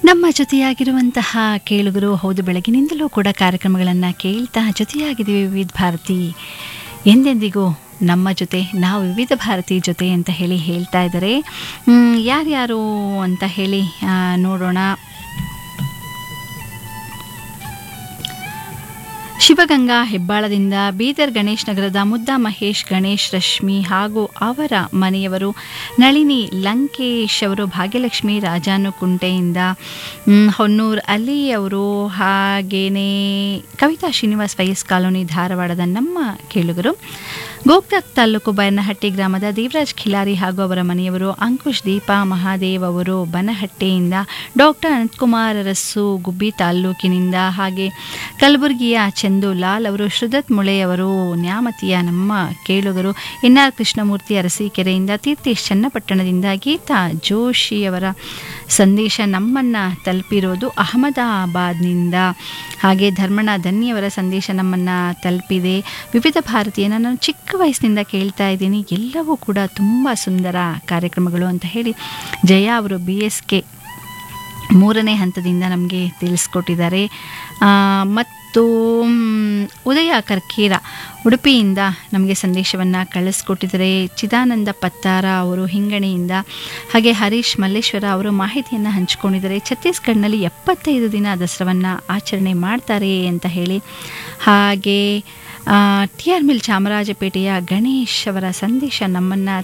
ನಮ್ಮ ಜೊತೆಯಾಗಿರುವಂತಹ ಕೇಳುಗರು ಹೌದು ಬೆಳಗಿನಿಂದಲೂ ಕೂಡ ಕಾರ್ಯಕ್ರಮಗಳನ್ನು ಕೇಳ್ತಾ ಜೊತೆಯಾಗಿದ್ದೀವಿ ವಿವಿಧ ಭಾರತಿ ಎಂದೆಂದಿಗೂ ನಮ್ಮ ಜೊತೆ ನಾವು ವಿವಿಧ ಭಾರತಿ ಜೊತೆ ಅಂತ ಹೇಳಿ ಹೇಳ್ತಾ ಇದ್ದಾರೆ ಮ್, ಯಾರ್ಯಾರು ಅಂತ ಹೇಳಿ ಆ, ನೋಡೋಣ ಶಿವಗಂಗಾ ಹೆಬ್ಬಾಳದಿಂದ ಬೀದರ್ ಗಣೇಶ್ ನಗರದ ಮುದ್ದಾ ಮಹೇಶ್ ಗಣೇಶ್ ರಶ್ಮಿ ಹಾಗೂ ಅವರ ಮನೆಯವರು ನಳಿನಿ ಲಂಕೇಶ್ ಅವರು ಭಾಗ್ಯಲಕ್ಷ್ಮಿ ರಾಜಾನುಕುಂಟೆಯಿಂದ ಮ್, ಹೊನ್ನೂರ್ ಅಲಿ ಅವರು ಹಾಗೇನೇ ಕವಿತಾ ಶ್ರೀನಿವಾಸ್ ವೈಎಸ್ ಕಾಲೋನಿ ಧಾರವಾಡದ ನಮ್ಮ ಕೇಳುಗರು ಗೋಕಾಕ್ ತಾಲೂಕು ಬನಹಟ್ಟಿ ಗ್ರಾಮದ ದೇವರಾಜ್ ಖಿಲಾರಿ ಹಾಗೂ ಅವರ ಮನೆಯವರು ಅಂಕುಶ್ ದೀಪಾ ಮಹಾದೇವ್ ಅವರು ಬನಹಟ್ಟಿಯಿಂದ ಡಾಕ್ಟರ್ ಅನಂತಕುಮಾರ್ ಅರಸು ಗುಬ್ಬಿ ತಾಲ್ಲೂಕಿನಿಂದ ಹಾಗೆ ಕಲಬುರಗಿಯ ಚಂದು ಲಾಲ್ ಅವರು ಶ್ರುದತ್ ಮುಳೆ ಅವರು ನ್ಯಾಮತಿಯ ನಮ್ಮ ಕೇಳುಗರು ಎನ್ ಆರ್ ಕೃಷ್ಣಮೂರ್ತಿ ಅರಸೀಕೆರೆಯಿಂದ ತೀರ್ಥೇಶ್ ಚನ್ನಪಟ್ಟಣದಿಂದ ಗೀತಾ ಜೋಶಿ ಅವರ ಸಂದೇಶ ನಮ್ಮನ್ನ ತಲುಪಿರೋದು ಅಹಮದಾಬಾದ್ನಿಂದ ಹಾಗೆ ಧರ್ಮಣ್ಣ ಧನ್ಯವರ ಸಂದೇಶ ನಮ್ಮನ್ನ ತಲುಪಿದೆ ವಿವಿಧ ಭಾರತೀಯನ ನಾನು ಚಿಕ್ಕ ವಯಸ್ಸಿನಿಂದ ಕೇಳ್ತಾ ಇದ್ದೀನಿ ಎಲ್ಲವೂ ಕೂಡ ತುಂಬ ಸುಂದರ ಕಾರ್ಯಕ್ರಮಗಳು ಅಂತ ಹೇಳಿ ಜಯ ಅವರು ಬಿ ಎಸ್ ಕೆ ಮೂರನೇ ಹಂತದಿಂದ ನಮಗೆ ತಿಳಿಸ್ಕೊಟ್ಟಿದ್ದಾರೆ ಆ, ಮತ್ತು ಮ್, ಉದಯ ಕರ್ಕೇರ ಉಡುಪಿಯಿಂದ ನಮಗೆ ಸಂದೇಶವನ್ನು ಕಳಿಸ್ಕೊಟ್ಟಿದ್ದಾರೆ ಚಿದಾನಂದ ಪತ್ತಾರ ಅವರು ಹಿಂಗಣಿಯಿಂದ ಹಾಗೆ ಹರೀಶ್ ಮಲ್ಲೇಶ್ವರ ಅವರು ಮಾಹಿತಿಯನ್ನು ಹಂಚಿಕೊಂಡಿದ್ದಾರೆ ಛತ್ತೀಸ್ಗಢನಲ್ಲಿ ಎಪ್ಪತ್ತೈದು ದಿನ ದಸರಾವನ್ನು ಆಚರಣೆ ಮಾಡ್ತಾರೆ ಅಂತ ಹೇಳಿ ಹಾಗೆ ಟಿ ಆರ್ ಮಿಲ್ ಚಾಮರಾಜಪೇಟೆಯ ಗಣೇಶ್ ಅವರ ಸಂದೇಶ ನಮ್ಮನ್ನು